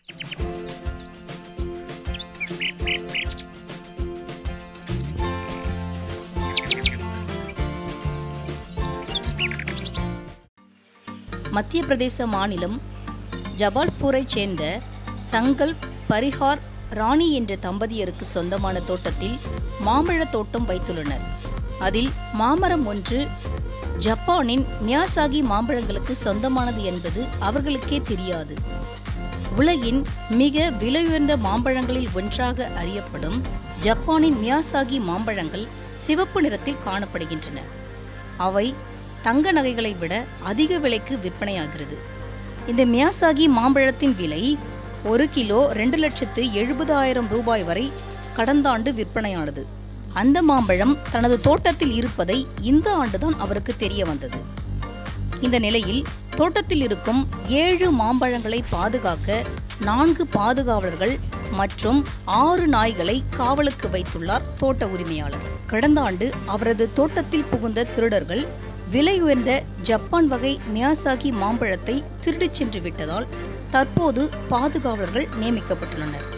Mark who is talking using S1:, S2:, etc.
S1: மத்திய பிரதேச மாநிலம் ஜபால்பூரைச் சேர்ந்த சங்கல் பரிஹார் ராணி என்ற தம்பதியருக்கு சொந்தமான தோட்டத்தில் மாம்பழத் தோட்டம் வைத்துள்ளனர் அதில் மாமரம் ஒன்று ஜப்பானின் மியாசாகி மாம்பழங்களுக்கு சொந்தமானது என்பது அவர்களுக்கே தெரியாது உலகின் மிக விலையுயர்ந்த மாம்பழங்களில் ஒன்றாக அறியப்படும் ஜப்பானின் மியாசாகி மாம்பழங்கள் சிவப்பு நிறத்தில் காணப்படுகின்றன அவை தங்க நகைகளை விட அதிக விலைக்கு விற்பனையாகிறது இந்த மியாசாகி மாம்பழத்தின் விலை ஒரு கிலோ ரெண்டு லட்சத்து எழுபதாயிரம் ரூபாய் வரை கடந்த ஆண்டு விற்பனையானது அந்த மாம்பழம் தனது தோட்டத்தில் இருப்பதை இந்த ஆண்டுதான் அவருக்கு தெரிய வந்தது இந்த நிலையில் தோட்டத்தில் இருக்கும் ஏழு மாம்பழங்களை பாதுகாக்க நான்கு பாதுகாவலர்கள் மற்றும் ஆறு நாய்களை காவலுக்கு வைத்துள்ளார் தோட்ட உரிமையாளர் கடந்த ஆண்டு அவரது தோட்டத்தில் புகுந்த திருடர்கள் விலை உயர்ந்த ஜப்பான் வகை மியாசாகி மாம்பழத்தை திருடிச் சென்று விட்டதால் தற்போது பாதுகாவலர்கள் நியமிக்கப்பட்டுள்ளனர்